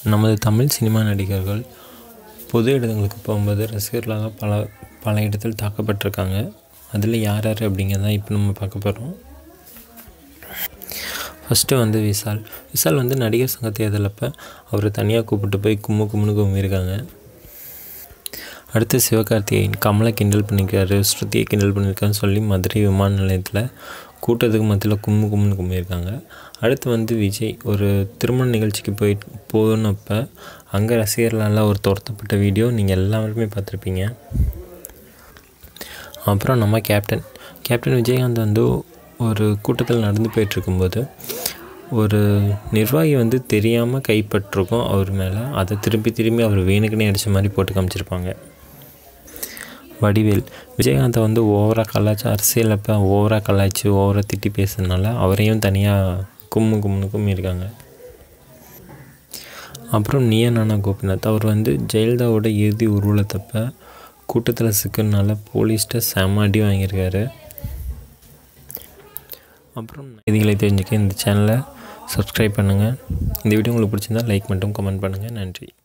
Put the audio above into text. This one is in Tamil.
நமது தமிழ் சினிமா நடிகர்கள் பொது இடங்களுக்கு போகும்போது ரசிகர்களால் பல பல இடத்தில் தாக்கப்பட்டிருக்காங்க அதில் யார் யார் அப்படிங்கிறத இப்போ நம்ம பார்க்க போகிறோம் ஃபஸ்ட்டு வந்து விஷால் விஷால் வந்து நடிகர் சங்க தேர்தலப்போ அவரை தனியாக கூப்பிட்டு போய் கும்மு கும்முன்னு கும்மியிருக்காங்க அடுத்து சிவகார்த்திகேயன் கமலை கிண்டல் பண்ணியிருக்காரு ஸ்ருதியை கிண்டல் பண்ணியிருக்காருன்னு சொல்லி மதுரை விமான நிலையத்தில் கூட்டத்துக்கு மத்தியில் கும்மு கும்முன்னு கும்மியிருக்காங்க அடுத்து வந்து விஜய் ஒரு திருமண நிகழ்ச்சிக்கு போய் போனப்போ அங்கே ரசிகர்களால் ஒரு துரத்தப்பட்ட வீடியோ நீங்கள் எல்லாருமே பார்த்துருப்பீங்க அப்புறம் நம்ம கேப்டன் கேப்டன் விஜயகாந்த் வந்து ஒரு கூட்டத்தில் நடந்து போயிட்டுருக்கும்போது ஒரு நிர்வாகி வந்து தெரியாமல் கைப்பற்றிருக்கோம் அவர் மேலே அதை திரும்பி திரும்பி அவர் வேணுக்குனே அடித்த மாதிரி போட்டு காமிச்சிருப்பாங்க வடிவேல் விஜயகாந்தை வந்து ஓவராக கலாய்ச்சி அரசியல் அப்போ ஓவராக கலாய்ச்சி ஓவராக திட்டி பேசுறதுனால அவரையும் தனியாக கும்மு கும்முன்னு கும்மியிருக்காங்க அப்புறம் நீயா நானா கோபிநாத் அவர் வந்து ஜெயலலிதாவோட இறுதி ஊர்வலத்தப்ப கூட்டத்தில் சிக்கிறனால போலீஸ்கிட்ட செம அடி வாங்கியிருக்காரு அப்புறம் செய்திகளை தெரிஞ்சுக்க இந்த சேனலை சப்ஸ்கிரைப் பண்ணுங்கள் இந்த வீடியோ உங்களுக்கு பிடிச்சிருந்தா லைக் மட்டும் கமெண்ட் பண்ணுங்கள் நன்றி